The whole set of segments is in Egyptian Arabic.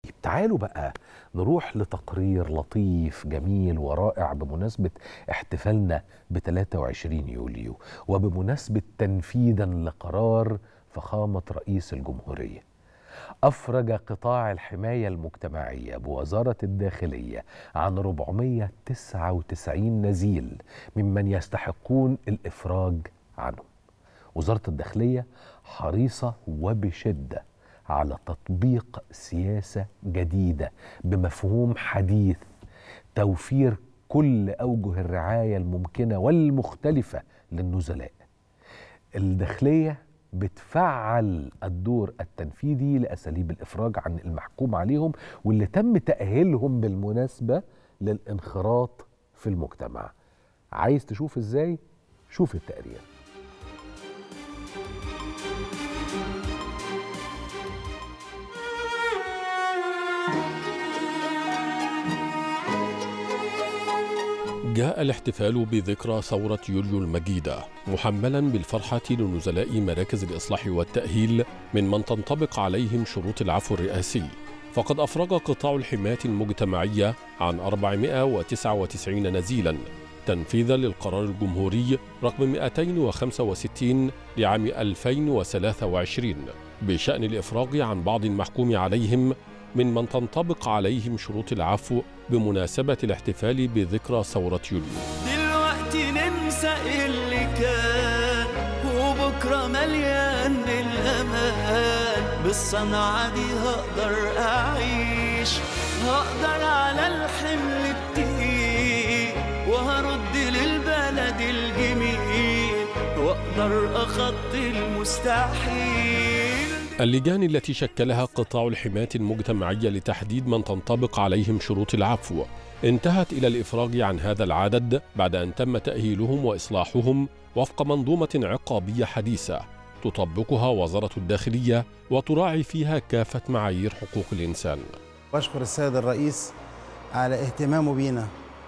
طيب تعالوا بقى نروح لتقرير لطيف جميل ورائع بمناسبة احتفالنا ب 23 يوليو وبمناسبة تنفيذا لقرار فخامة رئيس الجمهورية أفرج قطاع الحماية المجتمعية بوزارة الداخلية عن 499 نزيل ممن يستحقون الإفراج عنهم وزارة الداخلية حريصة وبشدة على تطبيق سياسة جديدة بمفهوم حديث توفير كل أوجه الرعاية الممكنة والمختلفة للنزلاء الداخلية بتفعل الدور التنفيذي لأساليب الإفراج عن المحكوم عليهم واللي تم تأهيلهم بالمناسبة للانخراط في المجتمع عايز تشوف ازاي؟ شوف التقرير جاء الاحتفال بذكرى ثورة يوليو المجيدة محملا بالفرحة لنزلاء مراكز الإصلاح والتأهيل ممن تنطبق عليهم شروط العفو الرئاسي فقد أفرج قطاع الحماية المجتمعية عن 499 نزيلا تنفيذا للقرار الجمهوري رقم 265 لعام 2023 بشأن الإفراج عن بعض المحكوم عليهم ممن تنطبق عليهم شروط العفو بمناسبة الاحتفال بذكرى ثورة يوليو دلوقتي ننسى اللي كان وبكرة مليان بالأمان بالصنعة دي هقدر أعيش هقدر على الحمل التقيل وهرد للبلد الجميل واقدر أخطي المستحيل اللجان التي شكلها قطاع الحماية المجتمعية لتحديد من تنطبق عليهم شروط العفو انتهت إلى الإفراج عن هذا العدد بعد أن تم تأهيلهم وإصلاحهم وفق منظومة عقابية حديثة تطبقها وزارة الداخلية وتراعي فيها كافة معايير حقوق الإنسان بشكر السيد الرئيس على اهتمامه بينا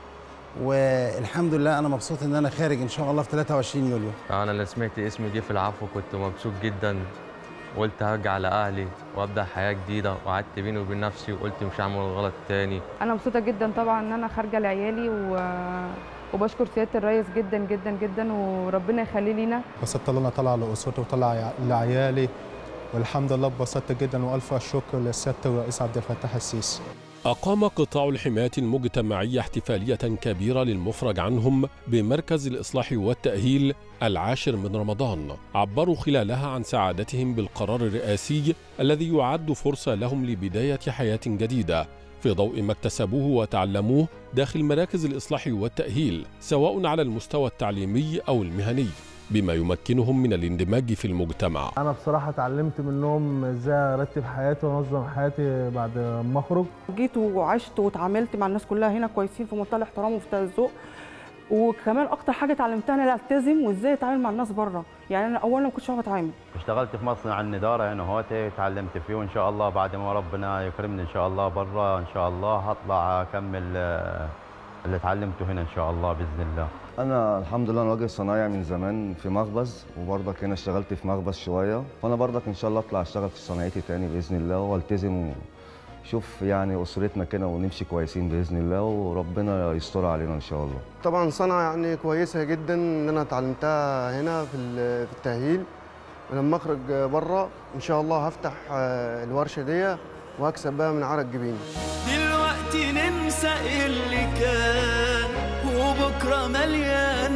والحمد لله انا مبسوط ان انا خارج ان شاء الله في 23 يوليو انا اللي سمعت اسمي جه في العفو كنت مبسوط جدا قلت هرجع لاهلي وابدا حياه جديده وقعدت بيني وبين نفسي وقلت مش هعمل غلط تاني انا مبسوطه جدا طبعا ان انا خارجه لعيالي و... وبشكر سياده الرئيس جدا جدا جدا وربنا يخليه لينا انبسطت ان انا طالع لاسرتي وطالع لعيالي والحمد لله اتبسطت جدا والف شكر لسياده الرئيس عبد الفتاح السيسي أقام قطاع الحماية المجتمعية احتفالية كبيرة للمفرج عنهم بمركز الإصلاح والتأهيل العاشر من رمضان عبروا خلالها عن سعادتهم بالقرار الرئاسي الذي يعد فرصة لهم لبداية حياة جديدة في ضوء ما اكتسبوه وتعلموه داخل مراكز الإصلاح والتأهيل سواء على المستوى التعليمي أو المهني بما يمكنهم من الاندماج في المجتمع انا بصراحه اتعلمت منهم ازاي ارتب حياتي وانظم حياتي بعد ما اخرج جيت وعشت واتعاملت مع الناس كلها هنا كويسين في منتهى الاحترام وفي الذوق وكمان اكتر حاجه اتعلمتها ان انا التزم وازاي اتعامل مع الناس بره يعني انا اولا ما كنتش بعرف اتعامل اشتغلت في مصنع النداره هنا اهوت اتعلمت فيه وان شاء الله بعد ما ربنا يكرمني ان شاء الله بره ان شاء الله هطلع اكمل اللي اتعلمته هنا ان شاء الله باذن الله انا الحمد لله انا راجل صنايعي من زمان في مخبز وبرضك هنا اشتغلت في مخبز شويه فانا برضك ان شاء الله اطلع اشتغل في صنايعتي تاني باذن الله والتزم شوف يعني اسرتنا كده ونمشي كويسين باذن الله وربنا يستر علينا ان شاء الله طبعا صنعه يعني كويسه جدا ان انا اتعلمتها هنا في في التاهيل ولما اخرج بره ان شاء الله هفتح الورشه دي وهكسب بقى من عرق جبيني دلوقتي ننسى اللي كان وبكره مليان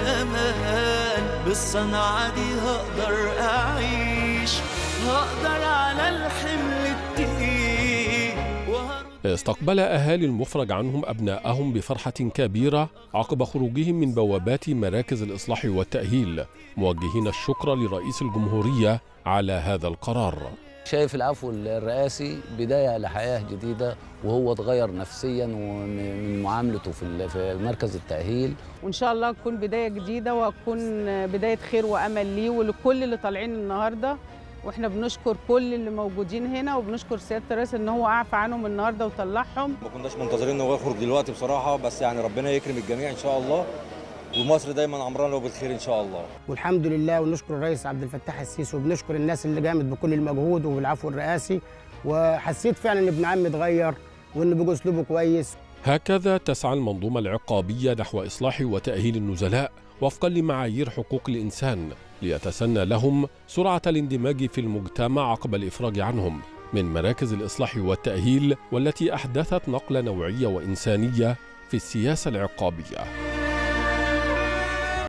بالامان بالصنعه دي هقدر اعيش هقدر على الحمل التقيل استقبل أهالي المفرج عنهم أبناءهم بفرحة كبيرة عقب خروجهم من بوابات مراكز الإصلاح والتأهيل موجهين الشكر لرئيس الجمهورية على هذا القرار شايف العفو الرئاسي بداية لحياة جديدة وهو اتغير نفسيا ومن معاملته في مركز التأهيل وإن شاء الله تكون بداية جديدة وتكون بداية خير وأمل ليه ولكل اللي طالعين النهاردة واحنا بنشكر كل اللي موجودين هنا وبنشكر سياده الرئيس ان هو اعفى عنهم النهارده وطلعهم ما كناش منتظرين ان هو يخرج دلوقتي بصراحه بس يعني ربنا يكرم الجميع ان شاء الله ومصر دايما عمرانه وبالخير ان شاء الله والحمد لله ونشكر الرئيس عبد الفتاح السيسي وبنشكر الناس اللي قامت بكل المجهود وبالعفو الرئاسي وحسيت فعلا ان ابن عمي اتغير وان بقى اسلوبه كويس هكذا تسعى المنظومة العقابية نحو إصلاح وتأهيل النزلاء وفقا لمعايير حقوق الإنسان ليتسنى لهم سرعة الاندماج في المجتمع عقب الإفراج عنهم من مراكز الإصلاح والتأهيل والتي أحدثت نقلة نوعية وإنسانية في السياسة العقابية